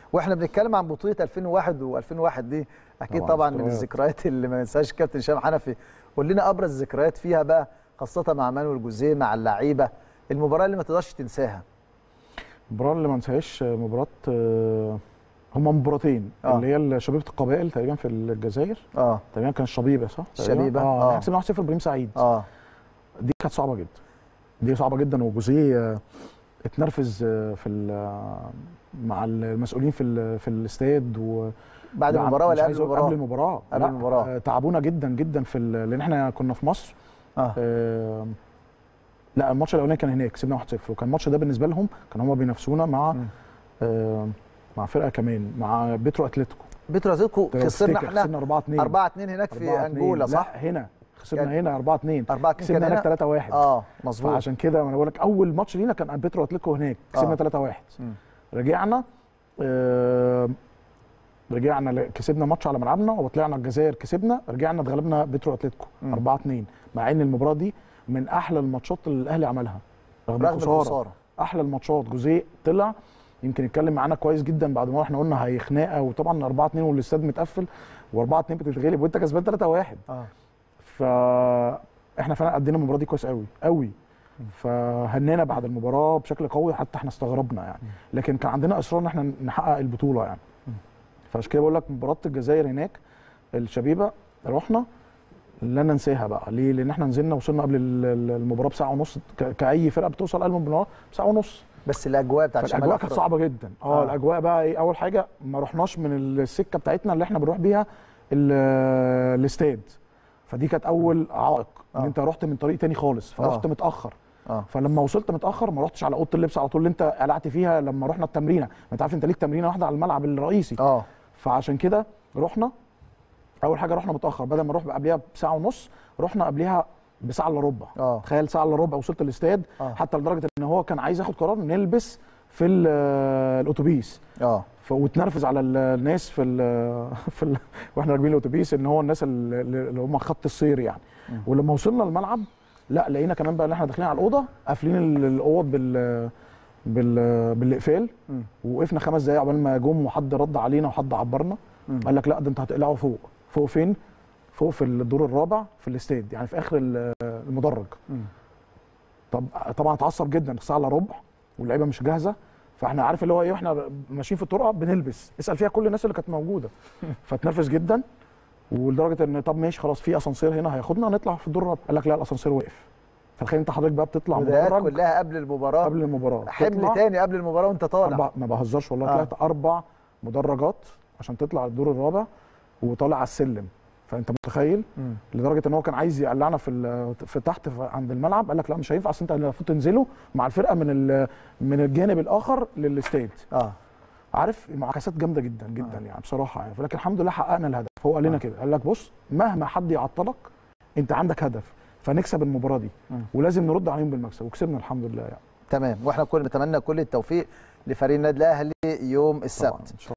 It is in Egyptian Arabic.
واحنا بنتكلم عن بطوله 2001 و2001 دي اكيد طبعاً طبعا من ذكريات. الذكريات اللي ما ينساهاش كابتن هشام حنفي قول لنا ابرز الذكريات فيها بقى خاصه مع مانويل جوزيه مع اللعيبه المباراه اللي ما تقدرش تنساها المباراه اللي ما انساهاش مباراه آه، هما مباراتين آه. اللي هي شبيبه القبائل تقريبا في الجزائر اه تقريبا كان الشبيبه صح؟ تقريباً؟ الشبيبة، اه, آه. آه. كسبنا 1-0 ابراهيم سعيد اه دي كانت صعبه جدا دي صعبه جدا وجوزيه آه، اتنرفز آه، في ال- آه، مع المسؤولين في ال- في الاستاد و بعد لا، المباراه مش ولا قبل عايز أقول المباراه قبل المباراه قبل لا، المباراة. آه، تعبونا جدا جدا في ال- لان احنا كنا في مصر اه آه، لا الماتش الاولاني كان هناك كسبنا 1-0 وكان الماتش ده بالنسبه لهم كان هم بينافسونا مع مم. آه، مع فرقه كمان مع بيترو اتلتيكو بيترو اتلتيكو لو خسرنا تفتكر، احنا خسرنا 4 2 4 2 هناك في انجولا صح؟ لا هنا خسرنا كان- هنا 4 2 4 2 كسبنا كان هناك هنا 3 1 اه مظبوط فعشان كده انا بقول لك اول ماتش لينا كان بيترو اتلتيكو هناك كسبنا آه. 3 1 مم. رجعنا آه رجعنا ل- كسبنا ماتش على ملعبنا وطلعنا الجزائر كسبنا رجعنا اتغلبنا بيترو اتلتيكو مم. 4 2 مع ان المباراه دي من احلى الماتشات اللي الاهلي عملها رغم, رغم الخساره الخساره احلى الماتشات جوزيه طلع يمكن يتكلم معانا كويس جدا بعد ما احنا قلنا هي خناقه وطبعا 4 2 والاستاد متقفل و4 2 بتتغلب وانت كسبان 3 1 اه فاحنا فعلا قدينا المباراه دي كويس قوي قوي فهنينا بعد المباراه بشكل قوي حتى احنا استغربنا يعني لكن كان عندنا اصرار ان احنا نحقق البطوله يعني فعشان كده بقول لك مباراه الجزائر هناك الشبيبه رحنا لا ننساها بقى ليه لان احنا نزلنا وصلنا قبل ال- ال- المباراه بساعه ونص ك- كاي فرقه بتوصل قبل المباراه بساعه ونص بس الاجواء بتاعت شمال فالاجواء كانت أفريقيا. صعبه جدا اه, آه. الاجواء بقى ايه اول حاجه ما رحناش من السكه بتاعتنا اللي احنا بنروح بيها ال- الاستاد فدي كانت اول عائق ان آه. انت رحت من طريق تاني خالص فرحت آه. متاخر اه فلما وصلت متاخر ما رحتش على اوضه اللبس على طول اللي انت قلعت فيها لما رحنا التمرينه ما انت عارف انت ليك تمرينه واحده على الملعب الرئيسي اه فعشان كده رحنا اول حاجه رحنا متاخر بدل ما نروح قبلها بساعه ونص رحنا قبلها بساعه الا ربع اه تخيل ساعه الا ربع وصلت الاستاد آه. حتى لدرجه ان هو كان عايز ياخد قرار نلبس في ال- الاتوبيس اه ف- واتنرفز على ال- الناس في ال في ال واحنا راكبين الاتوبيس ان هو الناس ال- اللي هم خط السير يعني مم. ولما وصلنا الملعب لا لقينا كمان بقى ان احنا داخلين على الاوضه قافلين ال- الاوض بال بال بالاقفال مم. ووقفنا خمس دقايق عقبال ما جم وحد رد علينا وحد عبرنا مم. قال لك لا ده انت هتقلعوا فوق فوق فين فوق في الدور الرابع في الاستاد يعني في اخر ال- المدرج مم. طب طبعا اتعصب جدا الساعه الا ربع واللعيبه مش جاهزه فاحنا عارف اللي هو ايه واحنا ماشيين في الطرقه بنلبس اسال فيها كل الناس اللي كانت موجوده فاتنرفز جدا ولدرجه ان طب ماشي خلاص في اسانسير هنا هياخدنا نطلع في الدور الرابع قال لك لا الاسانسير وقف فتخيل انت حضرتك بقى بتطلع بدايات مدرج كلها قبل المباراه قبل المباراه حمل تطلع تاني قبل المباراه وانت طالع أربع ما بهزرش والله آه. طلعت اربع مدرجات عشان تطلع الدور الرابع وطالع على السلم فانت متخيل مم. لدرجه ان هو كان عايز يقلعنا في ال- في تحت في عند الملعب قال لك لا مش هينفع اصل انت المفروض تنزلوا مع الفرقه من ال- من الجانب الاخر للاستاد اه عارف معاكسات جامده جدا جدا يعني بصراحه يعني ولكن الحمد لله حققنا الهدف هو قال لنا آه. كده قال لك بص مهما حد يعطلك انت عندك هدف فنكسب المباراه دي مم. ولازم نرد عليهم بالمكسب وكسبنا الحمد لله يعني تمام واحنا كل نتمنى كل التوفيق لفريق النادي الاهلي يوم طبعاً السبت إن شاء